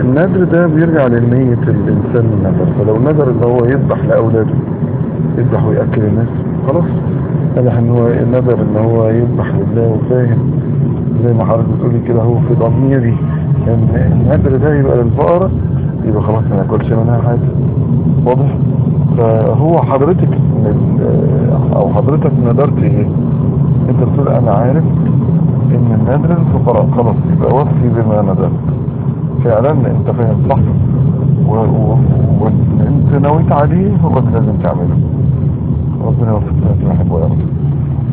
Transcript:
النذر ده بيرجع لنية الإنسان النذر فلو نذر ان هو يذبح لأولاده يذبح ويأكل الناس خلاص نذر ان هو نذر ان هو يذبح لله وفاهم زي ما حضرتك بتقولي كده هو في ضميري ان النذر ده يبقى للفقراء يبقى خلاص ما ناكلش منها حاجة واضح فهو حضرتك او حضرتك نذرت ايه انت بتقول انا عارف ان النذر الفقراء خلاص يبقى وفي بما نذرت فعلا انت فاهم صح وانت نويت عليه هو اللي لازم تعمله ربنا يوفقنا في محبه يا رب